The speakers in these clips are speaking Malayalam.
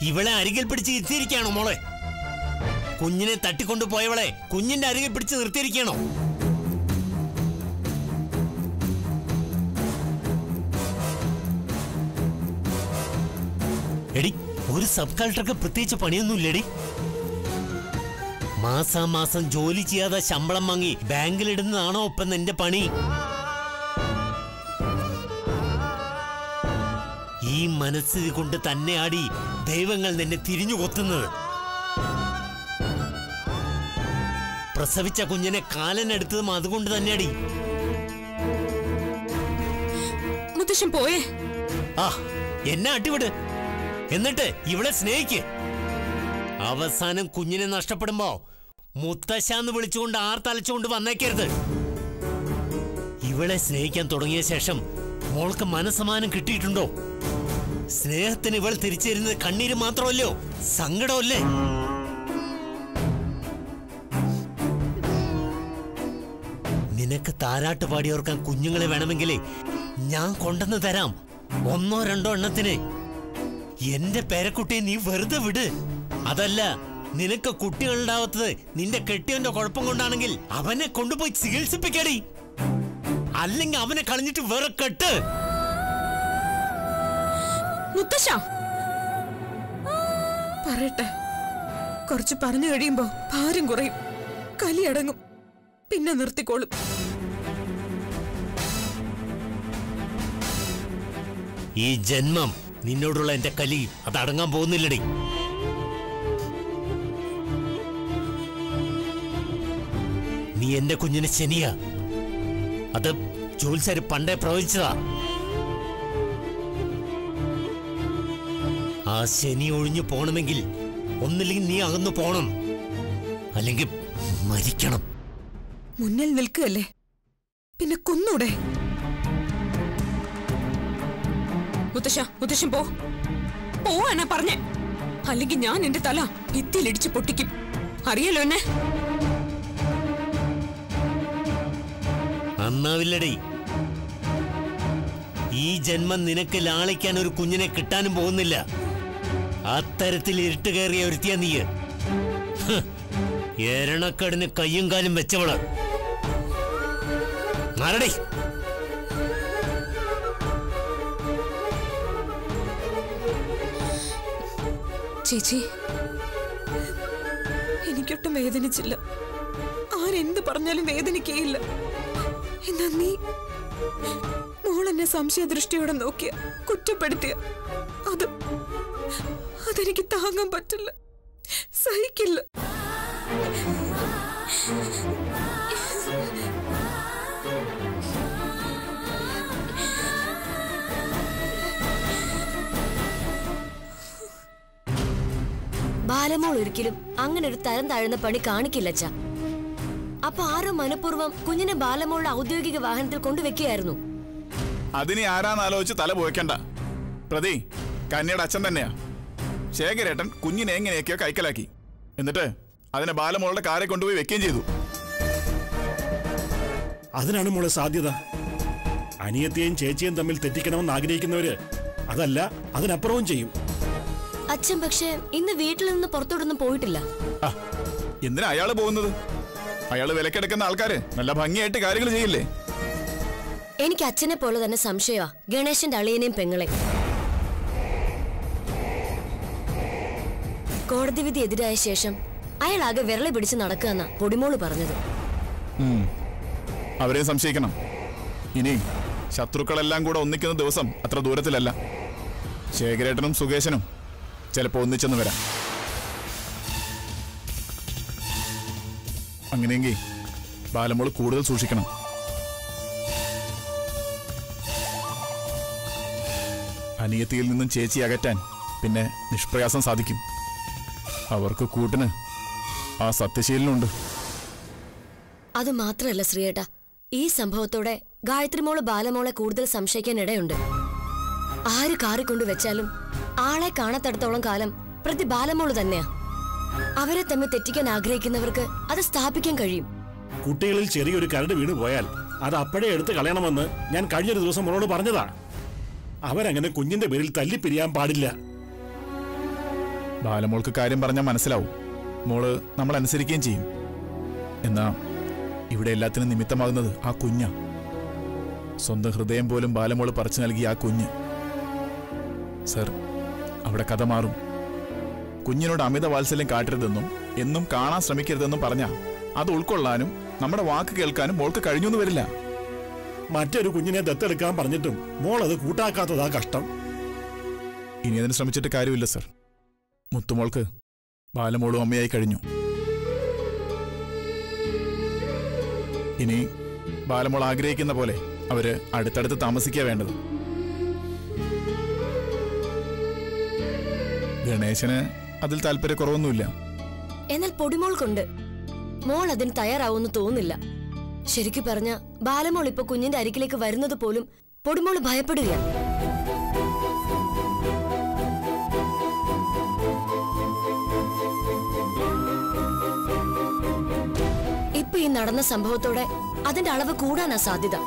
ഇവളെ അരികിൽ പിടിച്ച് ഇരുത്തിയിരിക്കുകയാണോ മോളെ കുഞ്ഞിനെ തട്ടിക്കൊണ്ടു പോയവളെ കുഞ്ഞിന്റെ അരികിൽ പിടിച്ച് നിർത്തിയിരിക്കണോ എടി ഒരു സബ് കളക്ടർക്ക് പ്രത്യേകിച്ച് പണിയൊന്നുമില്ലടി മാസാമാസം ജോലി ചെയ്യാതെ ശമ്പളം വാങ്ങി ബാങ്കിലിടുന്നതാണോ ഒപ്പം നിന്റെ പണി ഈ മനസ്ഥിതി കൊണ്ട് തന്നെയാടി ദൈവങ്ങൾ നിന്നെ തിരിഞ്ഞു കൊത്തുന്നത് പ്രസവിച്ച കുഞ്ഞിനെ കാലനെടുത്തതും അതുകൊണ്ട് തന്നെയാടി മുത്തശ്ശൻ പോയേ ആ എന്നെ അട്ടിവിട് എന്നിട്ട് ഇവളെ സ്നേഹിക്ക് അവസാനം കുഞ്ഞിനെ നഷ്ടപ്പെടുമ്പോ മുത്തശ്ശാന്ന് വിളിച്ചുകൊണ്ട് ആർ തലച്ചുകൊണ്ട് വന്നേക്കരുത് ഇവളെ സ്നേഹിക്കാൻ തുടങ്ങിയ ശേഷം മോൾക്ക് മനസ്സമാനം കിട്ടിയിട്ടുണ്ടോ സ്നേഹത്തിന് ഇവൾ തിരിച്ചു തരുന്നത് കണ്ണീര് മാത്രമല്ലോ സങ്കടമല്ലേ നിനക്ക് താരാട്ട് പാടിയോർക്കാൻ കുഞ്ഞുങ്ങളെ വേണമെങ്കിലേ ഞാൻ കൊണ്ടെന്ന് തരാം ഒന്നോ രണ്ടോ എണ്ണത്തിന് എന്റെ പേരക്കുട്ടിയെ നീ വെറുതെ വിട് അതല്ല നിനക്ക് കുട്ടികളുണ്ടാവാത്തത് നിന്റെ കെട്ടിയവന്റെ കുഴപ്പം കൊണ്ടാണെങ്കിൽ അവനെ കൊണ്ടുപോയി ചികിത്സിപ്പിക്കടി അല്ലെങ്കിൽ അവനെ കളഞ്ഞിട്ട് വേറെ കെട്ട് മുത്തശ്ശ പറയട്ടെ കുറച്ച് പറഞ്ഞു കഴിയുമ്പോ ഭാരം കുറയും കലിയടങ്ങും പിന്നെ നിർത്തിക്കോളും ഈ ജന്മം നിന്നോടുള്ള എന്റെ കലി അത് അടങ്ങാൻ പോകുന്നില്ലടി നീ എന്റെ കുഞ്ഞിന് ശനിയാ അത് ജോത്സ്യര് പണ്ടേ പ്രവചിച്ചതാ ആ ശനി ഒഴിഞ്ഞു പോണമെങ്കിൽ ഒന്നില്ലെങ്കിൽ നീ അകന്നു പോണം അല്ലെങ്കിൽ മരിക്കണം മുന്നിൽ നിൽക്കുകയല്ലേ പിന്നെ കൊന്നൂടെ മുത്തശ്ശ മുത്തശ്ശൻ പോ പോവാനാ പറഞ്ഞേ അല്ലെങ്കിൽ ഞാൻ എന്റെ തല ഭിത്തിയിലിടിച്ച് പൊട്ടിക്കും അറിയാലോ എന്നെ നന്നാവില്ലടേ ഈ ജന്മം നിനക്ക് ലാളിക്കാൻ ഒരു കുഞ്ഞിനെ കിട്ടാനും പോകുന്നില്ല അത്തരത്തിൽ ഇരുട്ട് കയറിയ ഒരുത്തിയ നീ എരണക്കടിന് കയ്യും കാലും വെച്ചവള് മാറടേ ചേച്ചി എനിക്കൊട്ടും വേദനിച്ചില്ല ആരെന്ത് പറഞ്ഞാലും വേദനിക്കേയില്ല എന്നാ നീ മോൾ എന്നെ സംശയദൃഷ്ടിയോടെ നോക്കിയ കുറ്റപ്പെടുത്തിയ അത് അതെനിക്ക് താങ്ങാൻ പറ്റില്ല സഹിക്കില്ല ബാലമോൾ ഒരിക്കലും അങ്ങനെ ഒരു തരം താഴ്ന്ന പണി കാണിക്കില്ല അച്ഛ അപ്പൊ ആരോ മനഃപൂർവ്വം കുഞ്ഞിനെ ബാലമോളുടെ ഔദ്യോഗിക വാഹനത്തിൽ കൊണ്ടുവെക്കുകയായിരുന്നു അതിനെ ആരാന്ന് ആലോചിച്ച് തല പോയിക്കണ്ട പ്രതി കന്യയുടെ അച്ഛൻ തന്നെയാ ശേഖരേട്ടൻ കുഞ്ഞിനെ എങ്ങനെയൊക്കെയോ കൈക്കലാക്കി എന്നിട്ട് അതിനെ ബാലമോളുടെ കാറെ കൊണ്ടുപോയി വെക്കുകയും ചെയ്തു അതിനാണ് മോളെ സാധ്യത അനിയത്തെയും ചേച്ചിയും തമ്മിൽ തെറ്റിക്കണമെന്ന് ആഗ്രഹിക്കുന്നവര് അതല്ല അതിനപ്പുറവും ചെയ്യും അച്ഛൻ പക്ഷേ ഇന്ന് വീട്ടിൽ നിന്ന് പുറത്തോട്ടൊന്നും പോയിട്ടില്ല ആ, എന്തിനാ അയാള് പോകുന്നത് അയാള് വിലക്കെടുക്കുന്ന ആൾക്കാര് നല്ല ഭംഗിയായിട്ട് കാര്യങ്ങൾ ചെയ്യില്ലേ എനിക്ക് അച്ഛനെ പോലെ തന്നെ സംശയമാ ഗണേശന്റെ അളിയനെയും പെങ്ങളെ കോടതി വിധി എതിരായ ശേഷം അയാൾ ആകെ വിരളി പിടിച്ച് നടക്കുകയെന്നാ പൊടിമോള് പറഞ്ഞത് അവരെയും സംശയിക്കണം ഇനി ശത്രുക്കളെല്ലാം കൂടെ ഒന്നിക്കുന്ന ദിവസം അത്ര ദൂരത്തിലല്ല ശേഖരേട്ടനും സുകേശനും ചിലപ്പോൾ ഒന്നിച്ചെന്ന് വരാം അങ്ങനെയെങ്കിൽ ബാലമോള് കൂടുതൽ സൂക്ഷിക്കണം അനിയത്തിയിൽ നിന്നും ചേച്ചി അകറ്റാൻ പിന്നെ നിഷ്പ്രയാസം സാധിക്കും അവർക്ക് കൂട്ടിന് ആ സത്യശീലനുണ്ട് അത് മാത്രമല്ല ശ്രീയേട്ട ഈ സംഭവത്തോടെ ഗായത്രി മോള് ബാലമോളെ കൂടുതൽ സംശയിക്കാൻ ഇടയുണ്ട് ആര് കാറിക്കൊണ്ട് വെച്ചാലും ആളെ കാണത്തടത്തോളം കാലം പ്രതി ബാലമോള് തന്നെയാ അവരെ തമ്മിൽ തെറ്റിക്കാൻ ആഗ്രഹിക്കുന്നവർക്ക് അത് സ്ഥാപിക്കാൻ കഴിയും കുട്ടികളിൽ ചെറിയൊരു കരട് വീണ് പോയാൽ അത് അപ്പോഴേ എടുത്ത് കളയണമെന്ന് ഞാൻ കഴിഞ്ഞൊരു ദിവസം മോളോട് പറഞ്ഞതാ അവരങ്ങനെ കുഞ്ഞിന്റെ പേരിൽ തല്ലിപ്പിരിയാൻ പാടില്ല ബാലമോൾക്ക് കാര്യം പറഞ്ഞാൽ മനസ്സിലാവും മോള് നമ്മൾ അനുസരിക്കുകയും ചെയ്യും എന്നാ ഇവിടെ എല്ലാത്തിനും നിമിത്തമാകുന്നത് ആ കുഞ്ഞാ സ്വന്തം ഹൃദയം പോലും ബാലമോള് പറിച്ചു നൽകിയ ആ കുഞ്ഞ് സർ അവിടെ കഥ മാറും കുഞ്ഞിനോട് അമിത വാത്സല്യം കാട്ടരുതെന്നും എന്നും കാണാൻ ശ്രമിക്കരുതെന്നും പറഞ്ഞാ അത് ഉൾക്കൊള്ളാനും നമ്മുടെ വാക്ക് കേൾക്കാനും മോൾക്ക് കഴിഞ്ഞൊന്നും വരില്ല മറ്റൊരു കുഞ്ഞിനെ ദത്തെടുക്കാൻ പറഞ്ഞിട്ടും മോൾ അത് കൂട്ടാക്കാത്തതാ കഷ്ടം ഇനി അതിന് ശ്രമിച്ചിട്ട് കാര്യമില്ല സർ മുത്തുമോൾക്ക് ബാലമോളും അമ്മയായി കഴിഞ്ഞു ഇനി ബാലമോൾ ആഗ്രഹിക്കുന്ന പോലെ അവര് അടുത്തടുത്ത് താമസിക്കുക വേണ്ടത് ഗണേശന് അതിൽ താല്പര്യക്കുറവൊന്നുമില്ല എന്നാൽ പൊടിമോൾക്കുണ്ട് മോൾ അതിന് തയ്യാറാവുമെന്ന് തോന്നുന്നില്ല ശരിക്കു പറഞ്ഞ ബാലമോൾ ഇപ്പൊ കുഞ്ഞിന്റെ അരികിലേക്ക് വരുന്നത് പോലും പൊടിമോൾ ഭയപ്പെടുകയാണ് ഇപ്പൊ ഈ നടന്ന സംഭവത്തോടെ അതിന്റെ അളവ് കൂടാനാ സാധ്യത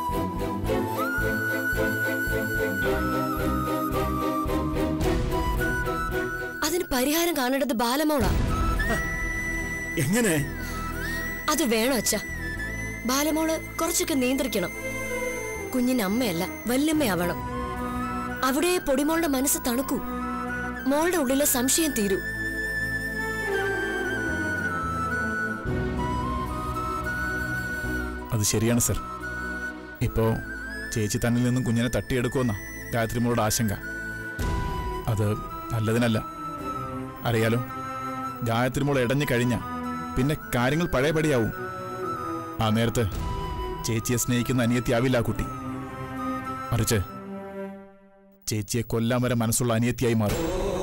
അതിന് പരിഹാരം കാണേണ്ടത് ബാലമോളാ എങ്ങനെ അത് വേണം അച്ഛ ബാലമോള് കുറച്ചൊക്കെ നിയന്ത്രിക്കണം കുഞ്ഞിന് അമ്മയല്ല വല്യമ്മയാവണം അവിടെ പൊടിമോളുടെ മനസ്സ് തണുക്കൂ മോളുടെ ഉള്ളിലെ സംശയം തീരൂ അത് ശരിയാണ് സർ ഇപ്പോ ചേച്ചി തന്നിൽ നിന്നും കുഞ്ഞിനെ തട്ടിയെടുക്കുമെന്ന ഗായത്രിമോളുടെ ആശങ്ക അത് നല്ലതിനല്ല അറിയാലോ ഗായത്രിമോൾ ഇടഞ്ഞു കഴിഞ്ഞ പിന്നെ കാര്യങ്ങൾ പഴയപടിയാവും ആ നേരത്ത് ചേച്ചിയെ സ്നേഹിക്കുന്ന അനിയത്തിയാവില്ല ആ കുട്ടി മറിച്ച് ചേച്ചിയെ കൊല്ലാൻ വരെ മനസ്സുള്ള അനിയത്തിയായി മാറും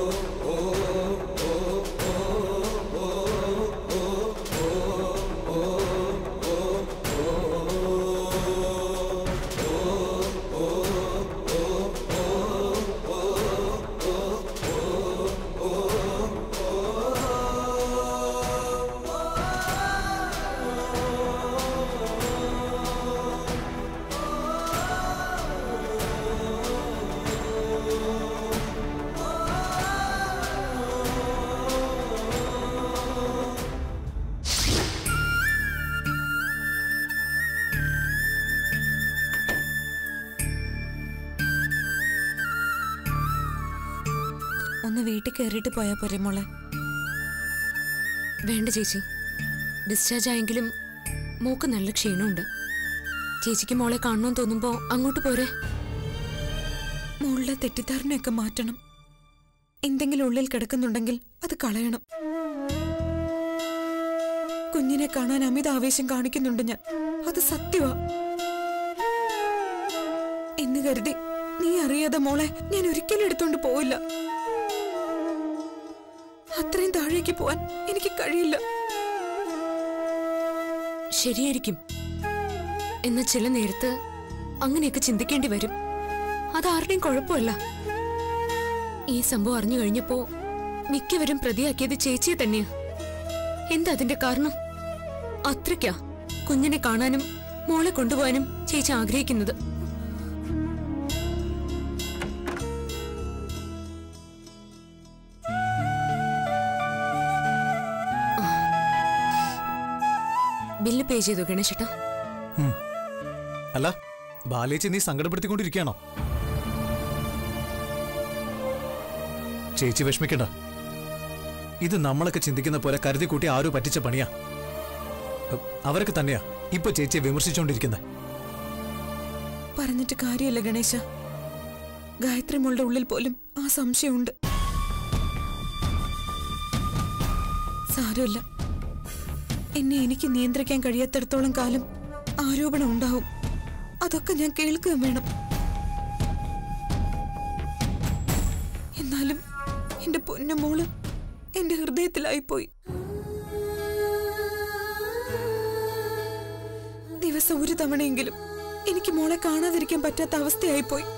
ഒന്ന് വീട്ടിൽ കയറിയിട്ട് പോയാ പോരെ മോളെ വേണ്ട ചേച്ചി ഡിസ്ചാർജ് ആയെങ്കിലും മോക്ക് നല്ല ക്ഷീണമുണ്ട് ചേച്ചിക്ക് മോളെ കാണണമെന്ന് തോന്നുമ്പോ അങ്ങോട്ട് പോരെ മോളുടെ തെറ്റിദ്ധാരണയൊക്കെ മാറ്റണം എന്തെങ്കിലും ഉള്ളിൽ കിടക്കുന്നുണ്ടെങ്കിൽ അത് കളയണം കുഞ്ഞിനെ കാണാൻ അമിത ആവേശം കാണിക്കുന്നുണ്ട് ഞാൻ അത് സത്യമാ എന്ന് കരുതി നീ അറിയാതെ മോളെ ഞാൻ ഒരിക്കലും എടുത്തോണ്ട് പോവില്ല അത്രയും താഴേക്ക് പോവാൻ എനിക്ക് കഴിയില്ല ശരിയായിരിക്കും എന്ന ചില നേരത്ത് അങ്ങനെയൊക്കെ ചിന്തിക്കേണ്ടി വരും അതാരുടെയും കുഴപ്പമല്ല ഈ സംഭവം അറിഞ്ഞു കഴിഞ്ഞപ്പോ മിക്കവരും പ്രതിയാക്കിയത് ചേച്ചിയെ തന്നെയാ എന്താ അതിന്റെ കാരണം അത്രയ്ക്കാ കുഞ്ഞിനെ കാണാനും മോളെ കൊണ്ടുപോകാനും ചേച്ചി ആഗ്രഹിക്കുന്നത് ബില്ല് പേ ചെയ്തു ഗണേശേട്ടാ അല്ല ബാലേച്ചി നീ സങ്കടപ്പെടുത്തിക്കൊണ്ടിരിക്കുകയാണോ ചേച്ചി വിഷമിക്കണ്ട ഇത് നമ്മളൊക്കെ ചിന്തിക്കുന്ന പോലെ കരുതി കൂട്ടി ആരോ പറ്റിച്ച പണിയാ അ, അവരൊക്കെ തന്നെയാ ഇപ്പൊ ചേച്ചിയെ വിമർശിച്ചുകൊണ്ടിരിക്കുന്നത് പറഞ്ഞിട്ട് കാര്യമല്ല ഗണേശ ഗായത്രി മോളുടെ ഉള്ളിൽ പോലും ആ സംശയമുണ്ട് സാരമില്ല എന്നെ എനിക്ക് നിയന്ത്രിക്കാൻ കഴിയാത്തിടത്തോളം കാലം ആരോപണം ഉണ്ടാവും അതൊക്കെ ഞാൻ കേൾക്കുകയും വേണം എന്നാലും എന്റെ പൊന്നുമോള് എന്റെ ഹൃദയത്തിലായിപ്പോയി ദിവസം ഒരു തവണയെങ്കിലും എനിക്ക് മോളെ കാണാതിരിക്കാൻ പറ്റാത്ത അവസ്ഥയായിപ്പോയി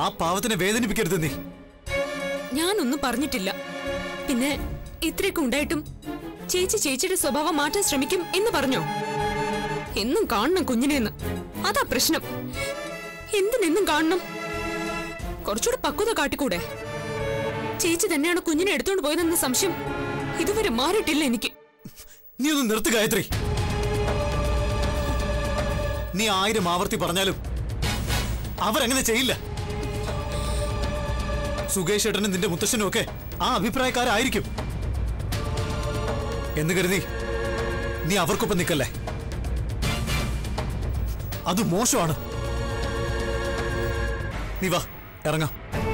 ആ പാവത്തിനെ വേദനിപ്പിക്കരുത് നീ ഞാനൊന്നും പറഞ്ഞിട്ടില്ല പിന്നെ ഇത്രയൊക്കെ ഉണ്ടായിട്ടും ചേച്ചി ചേച്ചിയുടെ സ്വഭാവം മാറ്റാൻ ശ്രമിക്കും എന്ന് പറഞ്ഞോ എന്നും കാണണം കുഞ്ഞിനെന്ന് അതാ പ്രശ്നം എന്തിനെന്നും കാണണം കുറച്ചുകൂടെ പക്വത കാട്ടിക്കൂടെ ചേച്ചി തന്നെയാണ് കുഞ്ഞിനെ എടുത്തോണ്ട് പോയതെന്ന സംശയം ഇതുവരെ മാറിയിട്ടില്ല എനിക്ക് നീ ഒന്ന് നിർത്ത് ഗായത്രി നീ ആയിരം ആവർത്തി പറഞ്ഞാലും അവരങ്ങനെ ചെയ്യില്ല സുകേഷ് ഏട്ടനും നിന്റെ മുത്തശ്ശനും ഒക്കെ ആ അഭിപ്രായക്കാരായിരിക്കും എന്ന് കരുതി നീ അവർക്കൊപ്പം നിൽക്കല്ലേ അത് മോശമാണ് നീ വാ ഇറങ്ങാം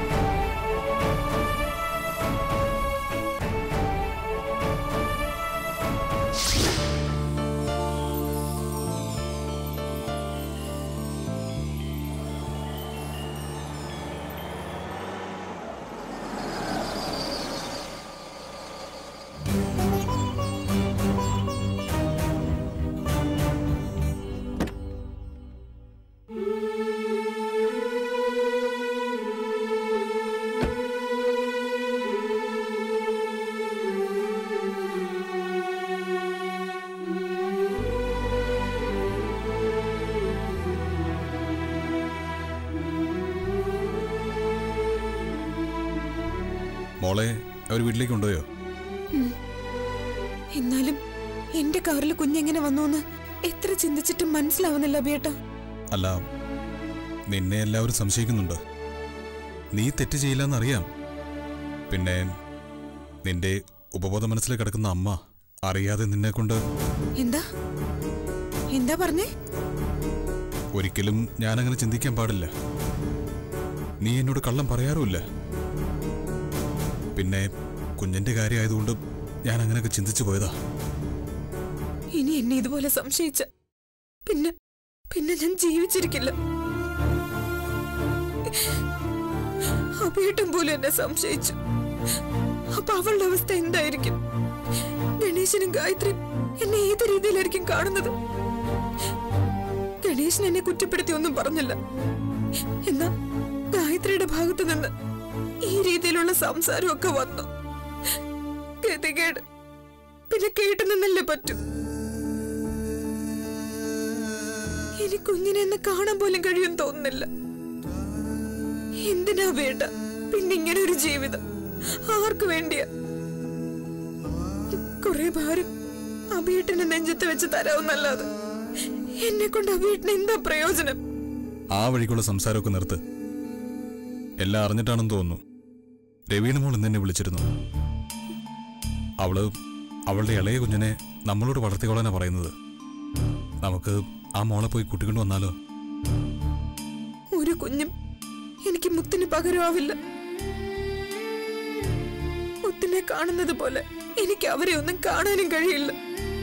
മോളെ അവർ വീട്ടിലേക്ക് കൊണ്ടുപോയോ എന്നാലും എന്റെ കാറിൽ കുഞ്ഞെങ്ങനെ വന്നു എന്ന് എത്ര ചിന്തിച്ചിട്ടും മനസ്സിലാവുന്നില്ല ബേട്ടാ അല്ല നിന്നെ എല്ലാവരും സംശയിക്കുന്നുണ്ട് നീ തെറ്റ് ചെയ്യില്ലെന്നറിയാം പിന്നെ നിന്റെ ഉപബോധ മനസ്സിൽ കിടക്കുന്ന അമ്മ അറിയാതെ നിന്നെ കൊണ്ട് എന്താ എന്താ പറഞ്ഞേ ഒരിക്കലും ഞാനങ്ങനെ ചിന്തിക്കാൻ പാടില്ല നീ എന്നോട് കള്ളം പറയാറുമില്ല പിന്നെ കുഞ്ഞിന്റെ കാര്യമായതുകൊണ്ട് ഞാൻ അങ്ങനെയൊക്കെ ചിന്തിച്ചു പോയതാ ഇനി എന്നെ ഇതുപോലെ സംശയിച്ച പിന്നെ പിന്നെ ഞാൻ ജീവിച്ചിരിക്കില്ല അഭിയേട്ടൻ പോലും എന്നെ സംശയിച്ചു അപ്പൊ അവളുടെ അവസ്ഥ എന്തായിരിക്കും ഗണേശനും ഗായത്രിയും എന്നെ ഏത് രീതിയിലായിരിക്കും കാണുന്നത് ഗണേശൻ എന്നെ കുറ്റപ്പെടുത്തി ഒന്നും പറഞ്ഞില്ല എന്നാ ഗായത്രിയുടെ ഭാഗത്ത് നിന്ന് ഈ രീതിയിലുള്ള സംസാരമൊക്കെ വന്നു ഗതികേട് പിന്നെ കേട്ടു നിന്നല്ലേ പറ്റും ഇനി കുഞ്ഞിനെ എന്നെ കാണാൻ പോലും കഴിയും തോന്നുന്നില്ല എന്തിനാ വേണ്ട പിന്നെ ഇങ്ങനെ ഒരു ജീവിതം ആർക്കു വേണ്ടിയാ കുറെ ഭാരം അഭിയേട്ടനെ നെഞ്ചത്ത് വെച്ച് തരാവുന്നല്ലാതെ എന്നെ കൊണ്ട് അഭിയേട്ടന് എന്താ പ്രയോജനം ആ വഴിക്കുള്ള സംസാരമൊക്കെ നിർത്ത് എല്ലാം അറിഞ്ഞിട്ടാണെന്ന് തോന്നുന്നു രവീണ മോൾ ഇന്ന് എന്നെ വിളിച്ചിരുന്നു അവള് അവളുടെ ഇളയ കുഞ്ഞിനെ നമ്മളോട് വളർത്തിക്കോളാനാ പറയുന്നത് നമുക്ക് ആ മോളെ പോയി കൂട്ടിക്കൊണ്ട് വന്നാലോ ഒരു കുഞ്ഞും എനിക്ക് മുത്തിന് പകരമാവില്ല മുത്തിനെ കാണുന്നത് പോലെ എനിക്ക് അവരെ ഒന്നും കാണാനും കഴിയില്ല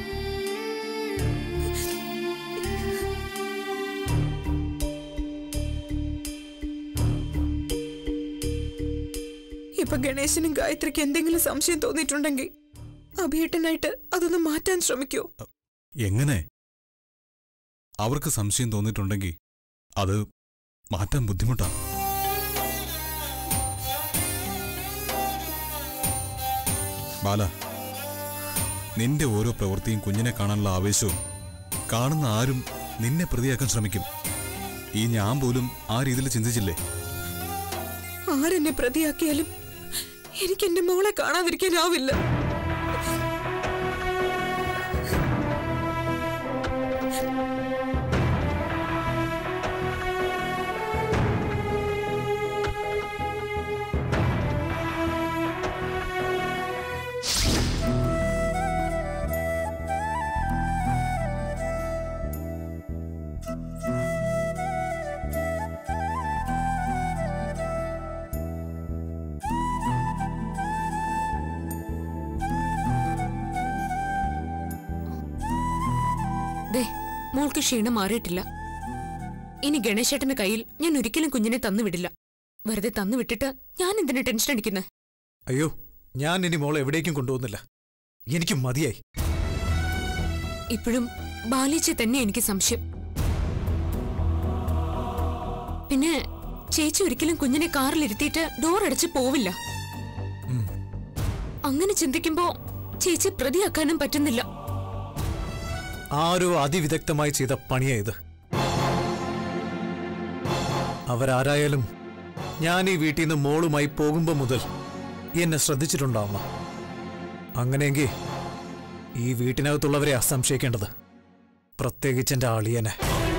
ഇപ്പൊ ഗണേശനും ഗായത്രിക്ക് എന്തെങ്കിലും സംശയം തോന്നിയിട്ടുണ്ടെങ്കിൽ അഭിയേട്ടനായിട്ട് അതൊന്ന് മാറ്റാൻ ശ്രമിക്കോ എങ്ങനെ അവർക്ക് സംശയം തോന്നിയിട്ടുണ്ടെങ്കിൽ അത് മാറ്റാൻ ബുദ്ധിമുട്ടാ ബാല നിന്റെ ഓരോ പ്രവൃത്തിയും കുഞ്ഞിനെ കാണാനുള്ള ആവേശവും കാണുന്ന ആരും നിന്നെ പ്രതിയാക്കാൻ ശ്രമിക്കും ഈ ഞാൻ പോലും ആ രീതിയിൽ ചിന്തിച്ചില്ലേ ആരെന്നെ പ്രതിയാക്കിയാലും എനിക്ക് എന്റെ മോളെ കാണാതിരിക്കാനാവില്ല ദേ മോൾക്ക് ക്ഷീണം മാറിയിട്ടില്ല ഇനി ഗണേശേട്ടന്റെ കയ്യിൽ ഞാൻ ഒരിക്കലും കുഞ്ഞിനെ തന്നു വിടില്ല വെറുതെ തന്നു വിട്ടിട്ട് ഞാൻ എന്തിനാ ടെൻഷൻ അടിക്കുന്നത് അയ്യോ ഞാൻ ഇനി മോളെ എവിടേക്കും കൊണ്ടുപോകുന്നില്ല എനിക്ക് മതിയായി ഇപ്പോഴും ബാലിച്ചെ തന്നെ എനിക്ക് സംശയം പിന്നെ ചേച്ചി ഒരിക്കലും കുഞ്ഞിനെ കാറിലിരുത്തിയിട്ട് ഡോർ അടച്ച് പോവില്ല അങ്ങനെ ചിന്തിക്കുമ്പോ ചേച്ചി പ്രതിയാക്കാനും പറ്റുന്നില്ല ആരോ അതിവിദഗ്ധമായി ചെയ്ത പണിയാ ഇത് അവരാരായാലും ഞാൻ ഈ വീട്ടിൽ നിന്ന് മോളുമായി പോകുമ്പോ മുതൽ എന്നെ ശ്രദ്ധിച്ചിട്ടുണ്ടാവണം അങ്ങനെയെങ്കിൽ ഈ വീട്ടിനകത്തുള്ളവരെ സംശയിക്കേണ്ടത് പ്രത്യേകിച്ച് എന്റെ അളിയനെ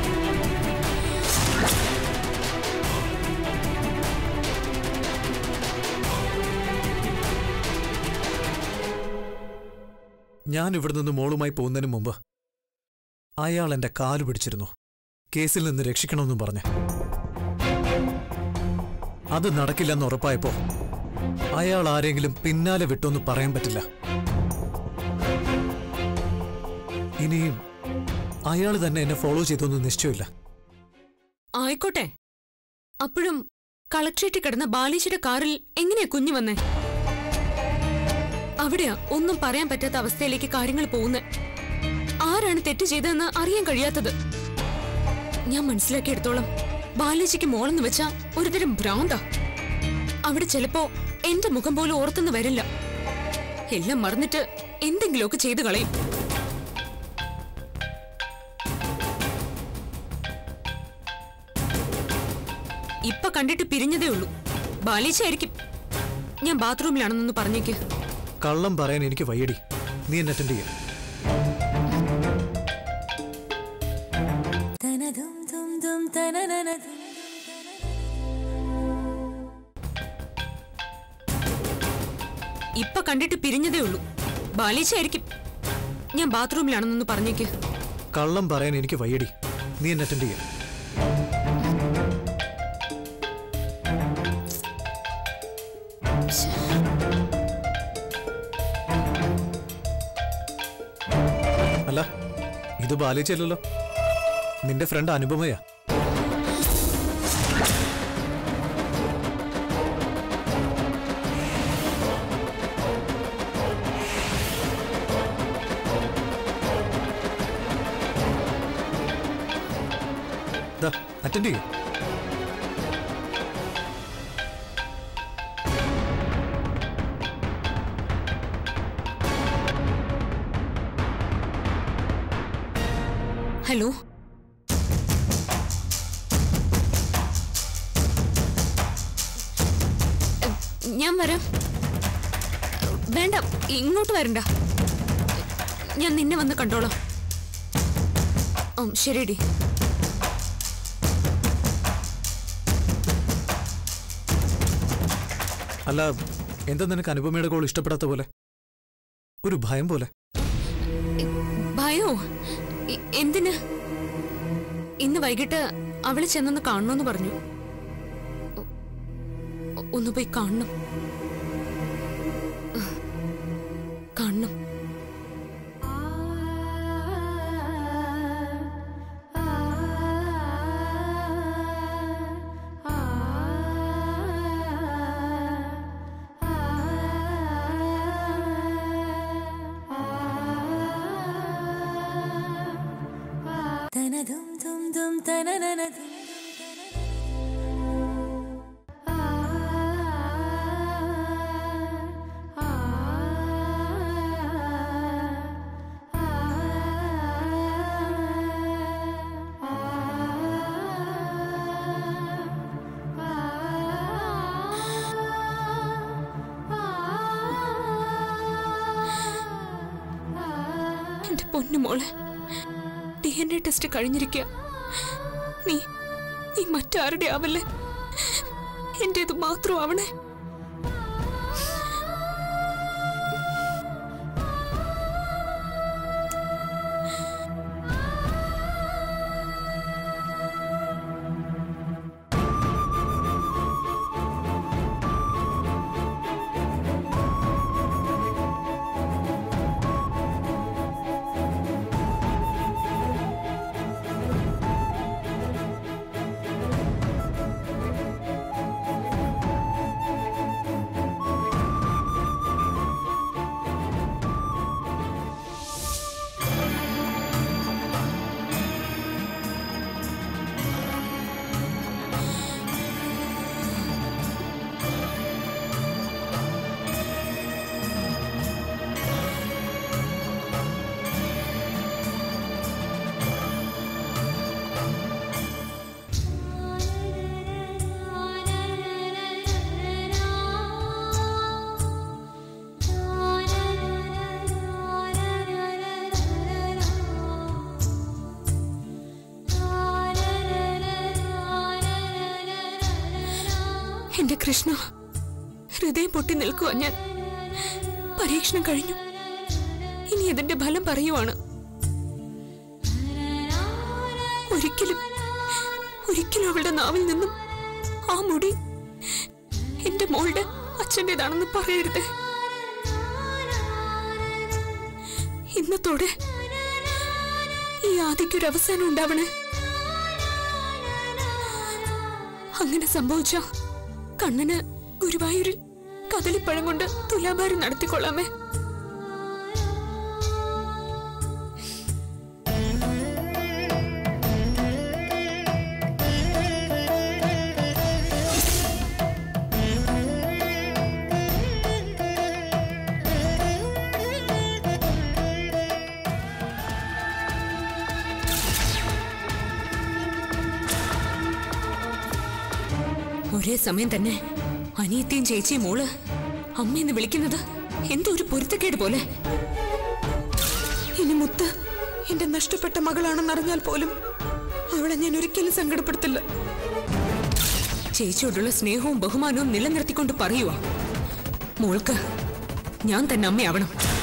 ഞാൻ ഇവിടെ നിന്ന് മോളുമായി പോകുന്നതിന് മുമ്പ് അയാൾ എന്റെ കാല് പിടിച്ചിരുന്നു കേസിൽ നിന്ന് രക്ഷിക്കണമെന്നും പറഞ്ഞ് അത് നടക്കില്ലെന്ന് ഉറപ്പായപ്പോ അയാൾ ആരെങ്കിലും പിന്നാലെ വിട്ടൊന്ന് പറയാൻ പറ്റില്ല ഇനിയും അയാൾ തന്നെ എന്നെ ഫോളോ ചെയ്തൊന്നും നിശ്ചയമില്ല ആയിക്കോട്ടെ അപ്പോഴും കളക്ട്രേറ്റിൽ കിടന്ന ബാലീശയുടെ കാറിൽ എങ്ങനെയാ കുഞ്ഞു വന്നേ അവിടെയാ ഒന്നും പറയാൻ പറ്റാത്ത അവസ്ഥയിലേക്ക് കാര്യങ്ങൾ പോകുന്നത് ആരാണ് തെറ്റ് ചെയ്തതെന്ന് അറിയാൻ കഴിയാത്തത് ഞാൻ മനസ്സിലാക്കിയെടുത്തോളം ബാലേജിക്ക് മോളെന്ന് വെച്ചാ ഒരുതരം ഭ്രാന്ത അവിടെ ചിലപ്പോ എന്റെ മുഖം പോലും ഓർത്തെന്ന് വരില്ല എല്ലാം മറന്നിട്ട് എന്തെങ്കിലുമൊക്കെ ചെയ്തു കളയും ഇപ്പൊ കണ്ടിട്ട് പിരിഞ്ഞതേ ഉള്ളൂ ബാലേച്ചായിരിക്കും ഞാൻ ബാത്റൂമിലാണെന്നൊന്ന് പറഞ്ഞേക്ക് കള്ളം പറയാൻ എനിക്ക് വയ്യടി നീ എന്നെ അറ്റൻഡ് ചെയ്യാം ഇപ്പൊ കണ്ടിട്ട് പിരിഞ്ഞതേ ഉള്ളൂ ബാലേച്ചായിരിക്കും ഞാൻ ബാത്റൂമിലാണെന്നൊന്ന് പറഞ്ഞേക്ക് കള്ളം പറയാൻ എനിക്ക് വയ്യടി നീ എന്നെ അറ്റൻഡ് ചെയ്യാം അല്ല ഇത് ബാലിച്ചല്ലോ നിന്റെ ഫ്രണ്ട് അനുപമയാ അറ്റൻഡ് ചെയ്യും ഹലോ എ, ഞാൻ വരാം വേണ്ട ഇങ്ങോട്ട് വരണ്ട ഞാൻ നിന്നെ വന്ന് കണ്ടോളാം ഉം, ശരിയടി അല്ല എന്താ നിനക്ക് അനുപമയുടെ കോൾ ഇഷ്ടപ്പെടാത്ത പോലെ ഒരു ഭയം പോലെ ഭയോ എ- എന്തിന് ഇന്ന് വൈകിട്ട് അവളെ ചെന്നൊന്ന് കാണണമെന്ന് പറഞ്ഞു ഒ- ഒ- ഒന്ന് പോയി കാണണം കാണണം എന്റെ പൊന്നുമോളെ ഡി എൻ എ ടെസ്റ്റ് കഴിഞ്ഞിരിക്കുക നീ നീ മറ്റാരുടെ ആവല്ലേ എന്റേത് മാത്രം ആവണേ എന്റെ കൃഷ്ണ ഹൃദയം പൊട്ടി നിൽക്കുവാ ഞാൻ പരീക്ഷണം കഴിഞ്ഞു ഇനി ഇതിന്റെ ഫലം പറയുവാണ് ഒരിക്കലും ഒരിക്കലും അവളുടെ നാവിൽ നിന്നും ആ മുടി എന്റെ മോളുടെ അച്ഛൻ്റെതാണെന്ന് പറയരുത് ഇന്നത്തോടെ ഈ ആദിക്കൊരു അവസാനം ഉണ്ടാവണേ അങ്ങനെ സംഭവിച്ച കണ്ണന് ഗുരുവായൂരിൽ കദളിപ്പഴം കൊണ്ട് തുലാഭാരം നടത്തിക്കൊള്ളാമേ ഒരേ സമയം തന്നെ അനിയത്തിയും ചേച്ചിയും മോള് അമ്മയെന്ന് വിളിക്കുന്നത് എന്തോ ഒരു പൊരുത്തക്കേട് പോലെ ഇനി മുത്ത് എന്റെ നഷ്ടപ്പെട്ട മകളാണെന്നറിഞ്ഞാൽ പോലും അവളെ ഞാൻ ഒരിക്കലും സങ്കടപ്പെടുത്തില്ല ചേച്ചിയോടുള്ള സ്നേഹവും ബഹുമാനവും നിലനിർത്തിക്കൊണ്ട് പറയുക മോൾക്ക് ഞാൻ തന്നെ അമ്മയാവണം